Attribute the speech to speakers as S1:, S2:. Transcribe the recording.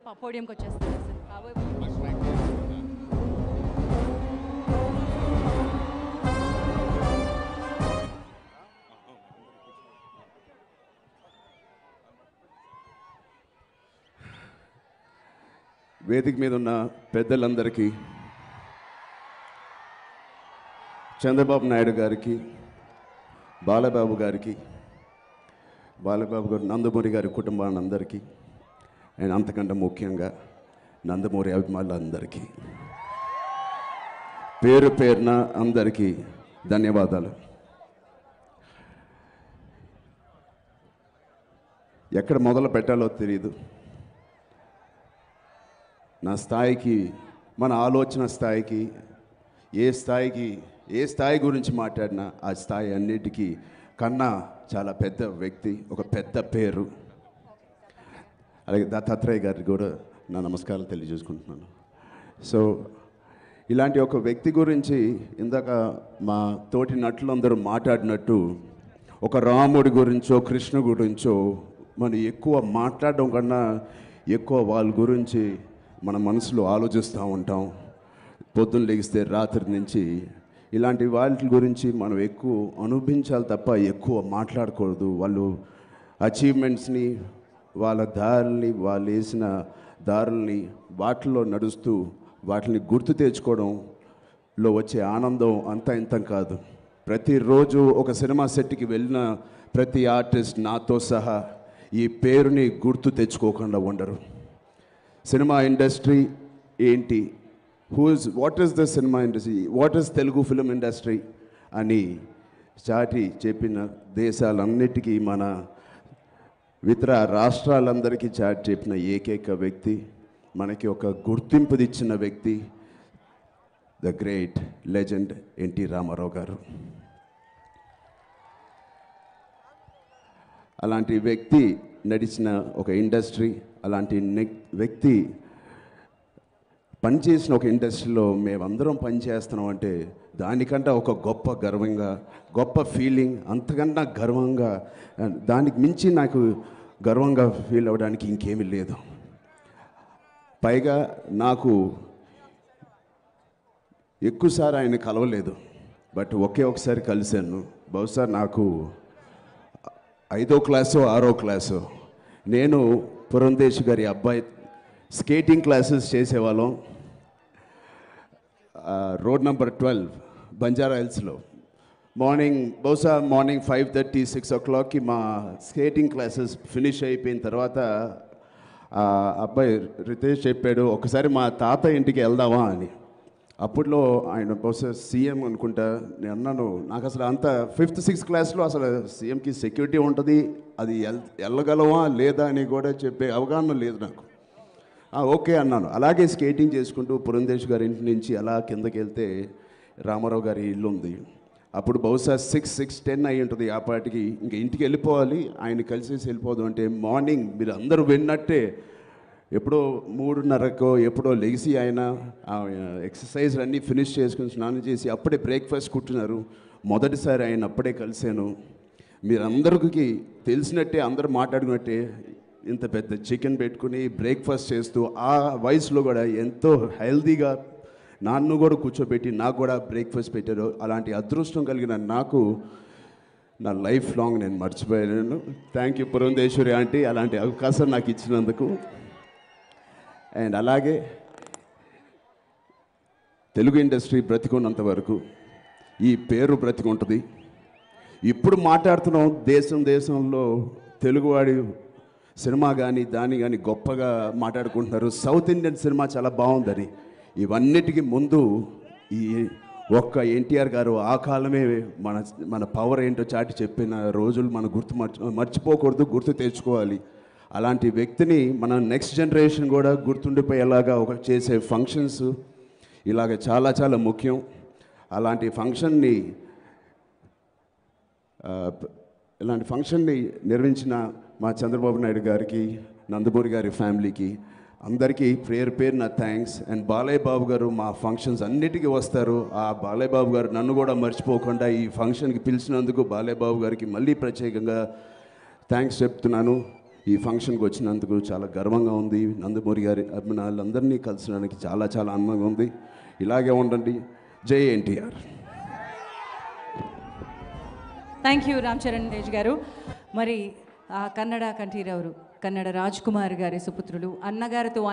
S1: పోడియంకి వచ్చేస్తారు సార్ కాబోయే
S2: వేదిక మీద ఉన్న పెద్దలందరికీ చంద్రబాబు నాయుడు గారికి బాలబాబు గారికి బాలబాబు గారు నందమూరి గారి కుటుంబాన్ని అందరికీ అండ్ అంతకంటే ముఖ్యంగా నందమూరి అభిమానులందరికీ పేరు పేరున అందరికీ ధన్యవాదాలు ఎక్కడ మొదలు పెట్టాలో తెలియదు నా స్థాయికి మన ఆలోచన స్థాయికి ఏ స్థాయికి ఏ స్థాయి గురించి మాట్లాడినా ఆ స్థాయి అన్నిటికీ కన్నా చాలా పెద్ద వ్యక్తి ఒక పెద్ద పేరు అలాగే దత్తాత్రేయ గారికి కూడా నా నమస్కారాలు తెలియజేసుకుంటున్నాను సో ఇలాంటి ఒక వ్యక్తి గురించి ఇందాక మా తోటి నటులందరూ మాట్లాడినట్టు ఒక రాముడి గురించో కృష్ణ గురించో మనం ఎక్కువ మాట్లాడడం కన్నా ఎక్కువ వాళ్ళ గురించి మన మనసులో ఆలోచిస్తూ ఉంటాం పొద్దున్న లెగిస్తే రాత్రి నుంచి ఇలాంటి వాటి గురించి మనం ఎక్కువ అనుభవించాలి తప్ప ఎక్కువ మాట్లాడకూడదు వాళ్ళు అచీవ్మెంట్స్ని వాళ్ళ దారుల్ని వాళ్ళు వేసిన దారుల్ని వాటిలో నడుస్తూ వాటిని గుర్తు తెచ్చుకోవడంలో వచ్చే ఆనందం అంత ఇంత కాదు ప్రతిరోజు ఒక సినిమా సెట్కి వెళ్ళిన ప్రతి ఆర్టిస్ట్ నాతో సహా ఈ పేరుని గుర్తు తెచ్చుకోకుండా ఉండరు సినిమా ఇండస్ట్రీ ఏంటి who is what is the cinema industry what is Telugu film industry అని చాటి చెప్పిన దేశాలన్నిటికీ మన ఇతర రాష్ట్రాలందరికీ చాటి చెప్పిన ఏకైక వ్యక్తి మనకి ఒక గుర్తింపుదిచ్చిన వ్యక్తి the great legend N T Rama Rao garu అలాంటి వ్యక్తి నడిచిన ఒక ఇండస్ట్రీ అలాంటి నెక్- వ్యక్తి పనిచేసిన ఒక ఇండస్ట్రీలో మేమందరం పనిచేస్తున్నాం అంటే దానికంటే ఒక గొప్ప గర్వంగా గొప్ప ఫీలింగ్ అంతకన్నా గర్వంగా దానికి మించి నాకు గర్వంగా ఫీల్ అవ్వడానికి ఇంకేమీ లేదు పైగా నాకు ఎక్కువసారి ఆయన కలవలేదు బట్ ఒకే ఒకసారి కలిశాను బహుశా నాకు ఐదో క్లాసు ఆరో క్లాసు నేను పురంధేశ్ గారి అబ్బాయి స్కేటింగ్ క్లాసెస్ చేసేవాళ్ళం ఆ, రోడ్ నెంబర్ ట్వెల్వ్ బంజారా హిల్స్లో మార్నింగ్ బహుశా morning five thirty six o క్లాక్కి మా స్కేటింగ్ క్లాసెస్ ఫినిష్ అయిపోయిన తర్వాత ఆ అబ్బాయి రితేష్ చెప్పాడు ఒకసారి మా తాత ఇంటికి వెళ్దామా అని అప్పట్లో ఆయన బహుశా సీఎం అనుకుంటా నేను అన్నాను నాకు అసలు అంత ఫిఫ్త్ సిక్స్త్ క్లాస్లో అసలు సీఎంకి సెక్యూరిటీ ఉంటుంది అది ఎల్ వెళ్ళగలవా లేదా అని కూడా చెప్పే అవగాహన లేదు నాకు ఆ, ఓకే అన్నాను అలాగే స్కేటింగ్ చేసుకుంటూ పురంధేష్ గారి ఇంటి నుంచి అలా కిందకి వెళ్తే రామారావు గారి ఇల్లు ఉంది అప్పుడు బహుశా సిక్స్ సిక్స్ టెన్ అయి ఉంటుంది ఆ పాటికి ఇంక ఇంటికి వెళ్ళిపోవాలి ఆయన కలిసేసి వెళ్ళిపోదు అంటే మార్నింగ్ మీరు అందరూ విన్నట్టే ఎప్పుడో మూడున్నరకో ఎప్పుడో లెగిసి ఆయన ఎక్సర్సైజ్ అన్నీ ఫినిష్ చేసుకుని స్నానం చేసి అప్పుడే బ్రేక్ఫాస్ట్ కుట్టున్నారు మొదటిసారి ఆయన అప్పుడే కలిశాను మీరందరికీ తెలిసినట్టే అందరూ మాట్లాడుకున్నట్టే ఇంత పెద్ద చికెన్ పెట్టుకుని బ్రేక్ఫాస్ట్ చేస్తూ ఆ వయసులో కూడా ఎంతో హెల్తీగా నాన్ను కూడా కూర్చోబెట్టి నాకు కూడా బ్రేక్ఫాస్ట్ పెట్టారు అలాంటి అదృష్టం కలిగిన నాకు నా లైఫ్ లాంగ్ నేను మర్చిపోయాను థ్యాంక్ యూ పురంధేశ్వరి ఆంటీ అలాంటి అవకాశం నాకు ఇచ్చినందుకు అండ్ అలాగే తెలుగు ఇండస్ట్రీ బ్రతికున్నంత వరకు ఈ పేరు బ్రతికుంటుంది ఇప్పుడు మాట్లాడుతున్నాం దేశం దేశంలో తెలుగువాడి సినిమా కానీ దాన్ని కానీ గొప్పగా మాట్లాడుకుంటున్నారు సౌత్ ఇండియన్ సినిమా చాలా బాగుందని ఇవన్నిటికీ ముందు ఈ ఒక్క ఎన్టీఆర్ గారు ఆ కాలమే మన మన పవర్ ఏంటో చాటి చెప్పిన రోజులు మనం గుర్తు మర్చి మర్చిపోకూడదు గుర్తు తెచ్చుకోవాలి అలాంటి వ్యక్తిని మన నెక్స్ట్ జనరేషన్ కూడా గుర్తుండిపోయేలాగా ఒక చేసే ఫంక్షన్స్ ఇలాగ చాలా చాలా ముఖ్యం అలాంటి ఫంక్షన్ని ఆ, ప- ఇలాంటి ఫంక్షన్ని నిర్వహించిన మా చంద్రబాబు నాయుడు గారికి నందమూరి గారి ఫ్యామిలీకి అందరికీ పేరు పేరు నా థ్యాంక్స్ అండ్ బాలయ్య బాబు గారు మా ఫంక్షన్స్ అన్నిటికీ వస్తారు ఆ బాలయ్య బాబు గారు నన్ను కూడా మర్చిపోకుండా ఈ ఫంక్షన్కి పిలిచినందుకు బాలయ్య బాబు గారికి మళ్ళీ ప్రత్యేకంగా థ్యాంక్స్ చెప్తున్నాను ఈ ఫంక్షన్కి వచ్చినందుకు చాలా గర్వంగా ఉంది నందమూరి గారి అభిమానులందరినీ కలిసినందుకు చాలా చాలా ఆనందంగా ఉంది ఇలాగే ఉండండి జై ఎన్టీఆర్
S3: థ్యాంక్ యూ రామ్ చరణ్ తేజ్ గారు మరి ఆ కన్నడ కంఠీరవరు కన్నడ రాజ్ కుమార్ గారి సుపుత్రులు అన్నగారితో